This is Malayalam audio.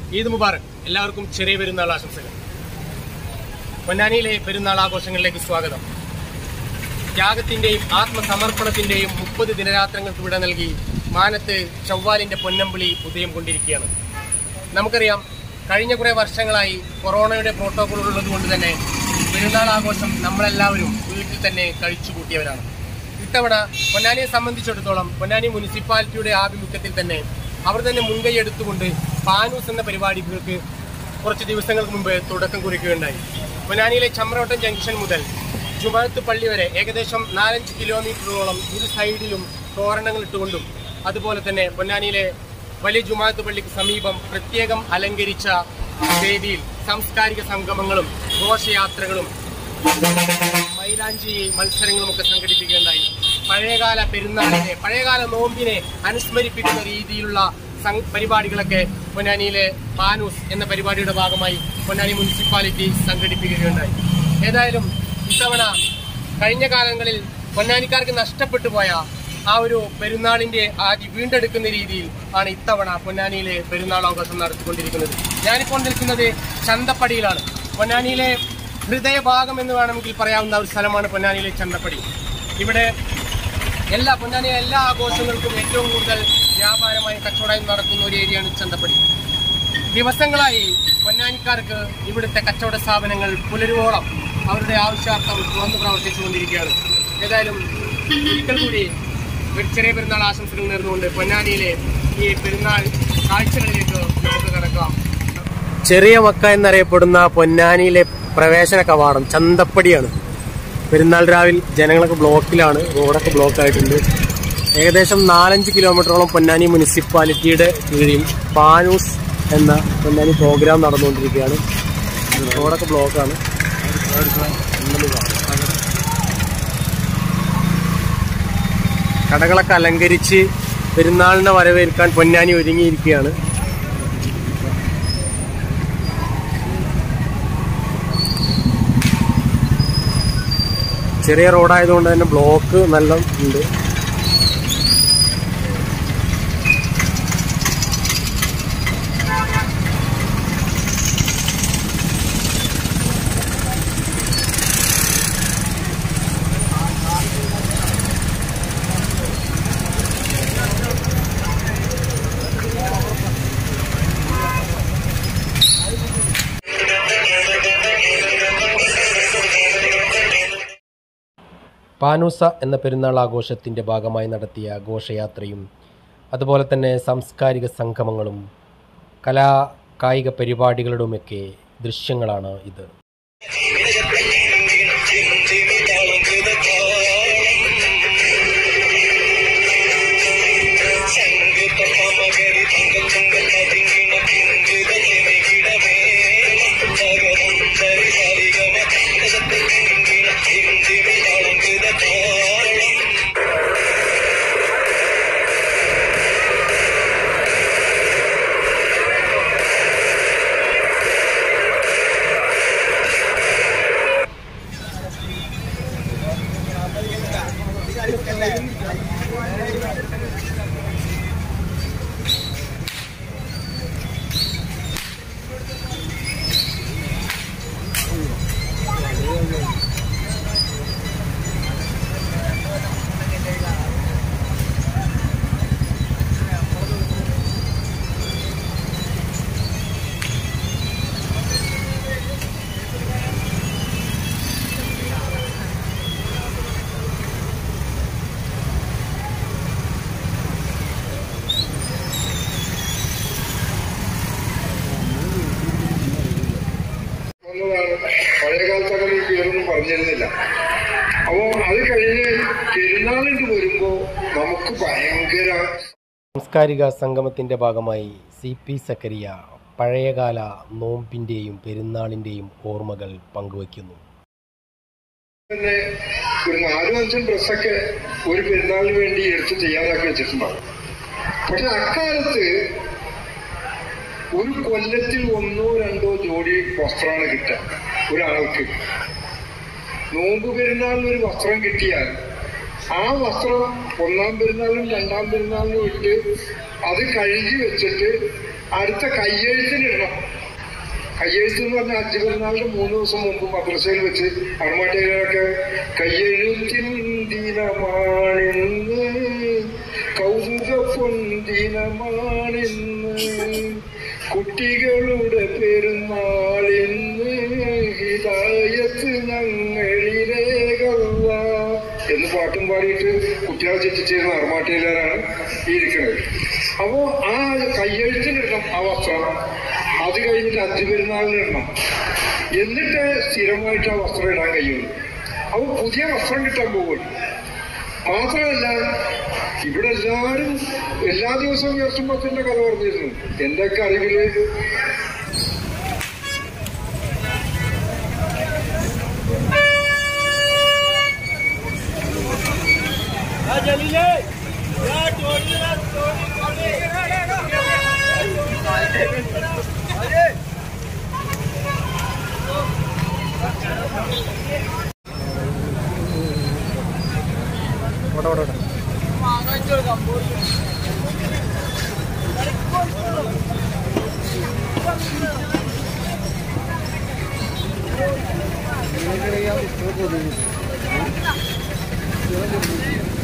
ഈദ് മുബാറക് എല്ലാവർക്കും ചെറിയ പെരുന്നാൾ ആശംസകൾ പൊന്നാനിയിലെ പെരുന്നാൾ ആഘോഷങ്ങളിലേക്ക് സ്വാഗതം ത്യാഗത്തിന്റെയും ആത്മസമർപ്പണത്തിന്റെയും മുപ്പത് ദിനരാത്രങ്ങൾക്ക് വിട നൽകി മാനത്ത് ചൊവ്വാലിന്റെ പൊന്നമ്പിളി ഉദയം കൊണ്ടിരിക്കുകയാണ് നമുക്കറിയാം കഴിഞ്ഞ കുറെ വർഷങ്ങളായി കൊറോണയുടെ പ്രോട്ടോകോൾ ഉള്ളതുകൊണ്ട് തന്നെ പെരുന്നാൾ ആഘോഷം നമ്മളെല്ലാവരും വീട്ടിൽ തന്നെ കഴിച്ചു കൂട്ടിയവരാണ് ഇത്തവണ പൊന്നാനിയെ സംബന്ധിച്ചിടത്തോളം പൊന്നാനി മുനിസിപ്പാലിറ്റിയുടെ ആഭിമുഖ്യത്തിൽ തന്നെ അവർ തന്നെ മുൻകൈ എടുത്തുകൊണ്ട് പാനൂസ് എന്ന പരിപാടികൾക്ക് കുറച്ച് ദിവസങ്ങൾക്ക് മുമ്പ് തുടക്കം കുറിക്കുകയുണ്ടായി പൊന്നാനിയിലെ ചമ്രോട്ടം ജംഗ്ഷൻ മുതൽ ജുമാത്ത് പള്ളി വരെ ഏകദേശം നാലഞ്ച് കിലോമീറ്ററോളം ഇരു സൈഡിലും തോരണങ്ങൾ ഇട്ടുകൊണ്ടും അതുപോലെ തന്നെ പൊന്നാനിയിലെ വലിയ ജുമാത്ത് പള്ളിക്ക് സമീപം പ്രത്യേകം അലങ്കരിച്ച വേദിയിൽ സാംസ്കാരിക സംഗമങ്ങളും ഘോഷയാത്രകളും മൈലാഞ്ചി മത്സരങ്ങളും ഒക്കെ സംഘടിപ്പിക്കുകയുണ്ടായി പഴയകാല പെരുന്നാളിനെ പഴയകാല നോമ്പിനെ അനുസ്മരിപ്പിക്കുന്ന രീതിയിലുള്ള സം- പരിപാടികളൊക്കെ പൊന്നാനിയിലെ പാനൂസ് എന്ന പരിപാടിയുടെ ഭാഗമായി പൊന്നാനി മുനിസിപ്പാലിറ്റി സംഘടിപ്പിക്കുകയുണ്ടായി ഏതായാലും ഇത്തവണ കഴിഞ്ഞ കാലങ്ങളിൽ പൊന്നാനിക്കാർക്ക് നഷ്ടപ്പെട്ടു പോയ ആ ഒരു പെരുന്നാളിന്റെ ആദി വീണ്ടെടുക്കുന്ന രീതിയിൽ ആണ് ഇത്തവണ പൊന്നാനിയിലെ പെരുന്നാൾ ആഘോഷം നടത്തിക്കൊണ്ടിരിക്കുന്നത് ഞാനിപ്പോൾ നിൽക്കുന്നത് ചന്തപ്പടിയിലാണ് പൊന്നാനിയിലെ ഹൃദയഭാഗം എന്ന് വേണമെങ്കിൽ പറയാവുന്ന ഒരു സ്ഥലമാണ് പൊന്നാനിയിലെ ചന്തപ്പടി ഇവിടെ എല്ലാ പൊന്നാനിയിലെ എല്ലാ ആഘോഷങ്ങൾക്കും ഏറ്റവും കൂടുതൽ വ്യാപാരമായി കച്ചവടമായി നടക്കുന്ന ഒരു ഏരിയയാണ് ചന്തപ്പടി ദിവസങ്ങളായി പൊന്നാനിക്കാർക്ക് ഇവിടുത്തെ കച്ചവട സ്ഥാപനങ്ങൾ പുലരുവോളം അവരുടെ ആവശ്യാർത്ഥം തുറന്നു പ്രവർത്തിച്ചുകൊണ്ടിരിക്കുകയാണ് ഏതായാലും ഒരിക്കൽ കൂടി ഒരു ചെറിയ പെരുന്നാൾ ആശംസകൾ നേർന്നുകൊണ്ട് പൊന്നാനിയിലെ ഈ പെരുന്നാൾ കാഴ്ചകളിലേക്ക് നമുക്ക് കടക്കാം ചെറിയ മക്ക എന്നറിയപ്പെടുന്ന പൊന്നാനിയിലെ പ്രവേശന കവാടം ചന്തപ്പടിയാണ് പെരുന്നാൾ രാവിൽ ജനങ്ങളൊക്കെ ബ്ലോക്കിലാണ് റോഡൊക്കെ ബ്ലോക്ക് ആയിട്ടുണ്ട് ഏകദേശം നാലഞ്ച് കിലോമീറ്ററോളം പൊന്നാനി മുനിസിപ്പാലിറ്റിയുടെ കീഴിൽ പാനൂസ് എന്ന പൊന്നാനി പ്രോഗ്രാം നടന്നുകൊണ്ടിരിക്കുകയാണ് റോഡൊക്കെ ബ്ലോക്കാണ് കടകളൊക്കെ അലങ്കരിച്ച് പെരുന്നാളിനെ വരവേൽക്കാൻ പൊന്നാനി ഒരുങ്ങിയിരിക്കുകയാണ് ചെറിയ റോഡായതുകൊണ്ട് തന്നെ ബ്ലോക്ക് നല്ല ഉണ്ട് പാനൂസ എന്ന പെരുന്നാൾ ആഘോഷത്തിൻ്റെ ഭാഗമായി നടത്തിയ ഘോഷയാത്രയും അതുപോലെ തന്നെ സാംസ്കാരിക സംഗമങ്ങളും കലാ കായിക പരിപാടികളുടെയുമൊക്കെ ദൃശ്യങ്ങളാണ് ഇത് വന്നതാണ് പഴയ കാലത്തൊക്കെ ഈ പേരൊന്നും പറഞ്ഞിരുന്നില്ല അപ്പോ അത് കഴിഞ്ഞ് പെരുന്നാളിന് വരുമ്പോ നമുക്ക് ഭയങ്കര സാംസ്കാരിക സംഗമത്തിൻ്റെ ഭാഗമായി സി പി സക്കരിയ പഴയകാല നോമ്പിൻ്റെയും പെരുന്നാളിൻ്റെയും ഓർമ്മകൾ പങ്കുവയ്ക്കുന്നു തന്നെ ഒരു നാലും അഞ്ചും ഡ്രസ്സൊക്കെ ഒരു പെരുന്നാളിന് വേണ്ടി എടുത്ത് തയ്യാറാക്കി വെച്ചിട്ടുണ്ടാവും പക്ഷെ അക്കാലത്ത് ഒരു കൊല്ലത്തിൽ ഒന്നോ രണ്ടോ ജോഡി വസ്ത്രമാണ് കിട്ടുക ഒരാൾക്ക് നോമ്പ് പെരുന്നാളിന് ഒരു വസ്ത്രം കിട്ടിയാൽ ആ വസ്ത്രം ഒന്നാം പെരുന്നാളിനും രണ്ടാം പെരുന്നാളിനും ഇട്ട് അത് കഴുകി വെച്ചിട്ട് അടുത്ത കയ്യെഴുത്തിനിടണം കയ്യെഴുത്ത് എന്ന് പറഞ്ഞാൽ അഞ്ചു പെരുന്നാളിന് മൂന്ന് ദിവസം മുമ്പ് മദ്രസയിൽ വെച്ച് അർമാട്ടയിലൊക്കെ കയ്യെഴുത്തിൻ ദിനമാണിന്ന് കൗതുക പൊന്തിനമാണിന്ന് കുട്ടികളുടെ പെരുന്നാളിന്ന് ഹിതായത്ത് ഞങ്ങളിലേകല്ല എന്ന് പാട്ടും പാടിയിട്ട് കുട്ടികളെ ചെറ്റിച്ചിരുന്ന അർമാട്ടയിലാണ് ഈ ഇരിക്കുന്നത് അപ്പോ ആ കയ്യെഴുത്തിനിടണം ആ വസ്ത്രം അത് കഴിഞ്ഞിട്ട് അഞ്ചു പെരുന്നാളിനിടണം എന്നിട്ട് സ്ഥിരമായിട്ട് ആ വസ്ത്രം ഇടാൻ കഴിയുള്ളൂ അപ്പൊ പുതിയ വസ്ത്രം കിട്ടാൻ പോകും മാത്രമല്ല ഇവിടെ എല്ലാവരും എല്ലാ ദിവസവും ഉയർത്തുമ്പത്തിന്റെ കഥ പറഞ്ഞിരുന്നു എന്തൊക്കെ അറിവില് Gracias.